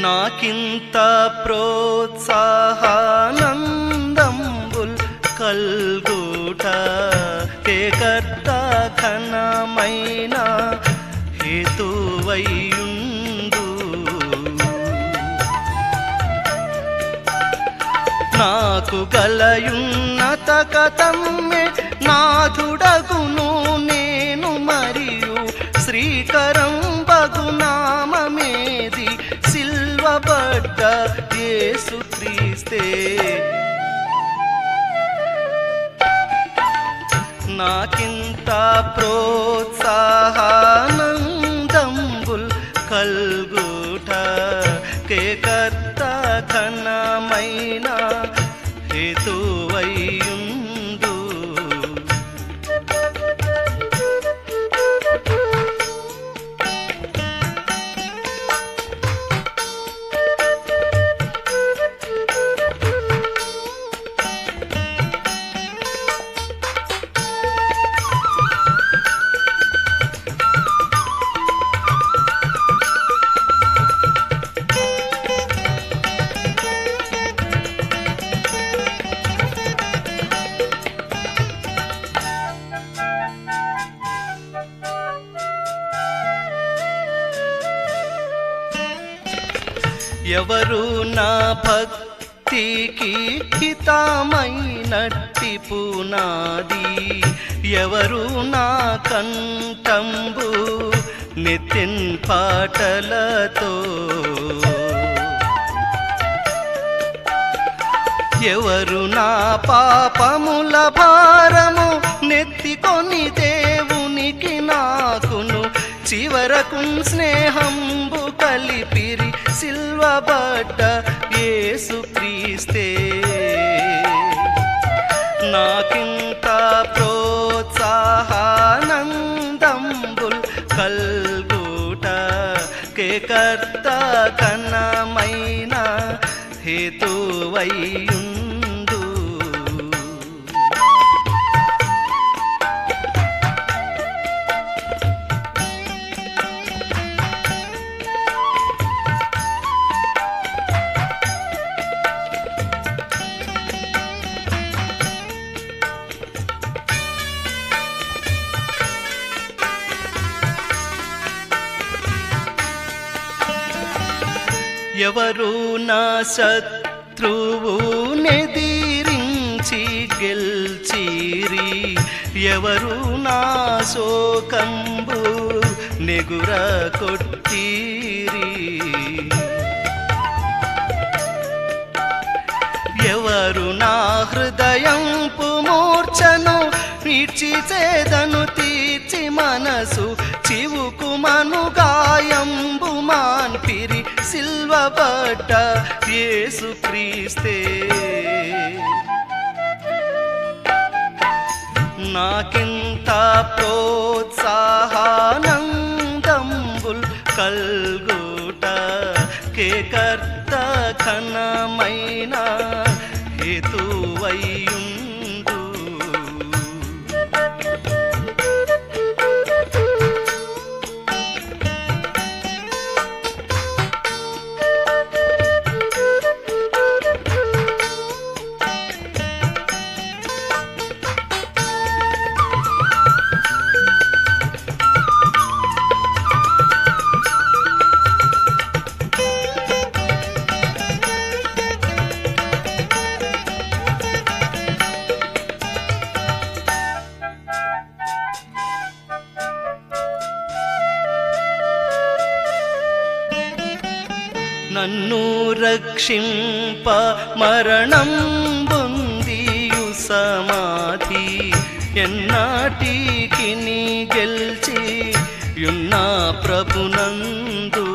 నాకింత ప్రోత్సాహానందంబుల్ కల్గుట కేకర్త ఘనమైన హేతువైయుండు నాకు గలయున్నత కథమ్మె నాథుడగును నేను మరియు శ్రీకరం బగునామేది సిల్వబడ్డ యేసు క్రీస్తే నాకింత ప్రోత్సాహానందంబుల్ కల్గుట కేకర్త ఘనమైన హేతువైయుందు ఎవరు నా భక్తికి హితమైనట్టి పునాది ఎవరు నా కంఠంబు నితిన్ పాటలతో ఎవరు నా పాపముల భారము నెత్తికొని దేవునికి నాకును చివరకు స్నేహంబు కలిపిరి సిల్వబడ్డ యేసు క్రీస్తే నాకింత ప్రోత్సాహానందంబుల్ కల్గుట కేకర్త కనమైన హేతువైయుందు ఎవరు నా శత్రువు నెదిరించి గెల్చిరి ఎవరు నా శోకంబు నెగుర కొట్టిరి ఎవరు నా హృదయంపు మూర్ఛను వీడ్చి చేదను తీర్చి మనసు చివుకు మను గాయంబు మాన్పిరి సిల్వబడ్డ యేసు క్రీస్తే నాకింత ప్రోత్సాహానందంబుల్ కల్గుట కేకర్త ఘనమైన హేతువైయుందు నన్ను రక్షింప మరణం బొందియు సమాధి ఎన్నాటికి నీ గెల్చి యున్న ప్రభునందు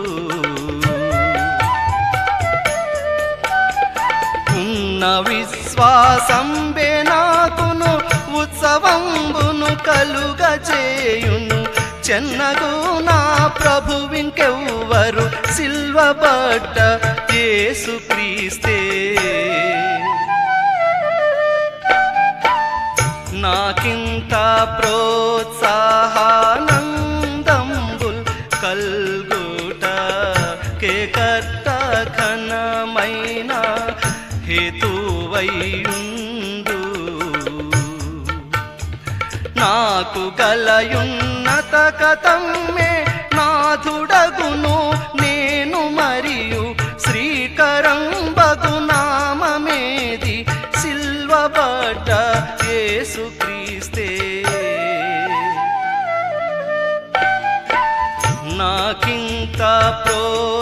ఉన్న విశ్వాసంబే నాకును ఉత్సవంబును కలుగ చేయును చెన్నగు నా ప్రభువింకెవ్వరు సిల్వబడ్డ యేసు క్రీస్తే నాకింత ప్రోత్సాహానందంబుల్ కల్గుట కేకర్త నాకు గలయున్నత కథమ్మే నాథుడగును నేను మరియు శ్రీకరం బగు నామమేది సిల్వబడ్డ యేసుక్రీస్తే నాకింక ప్రో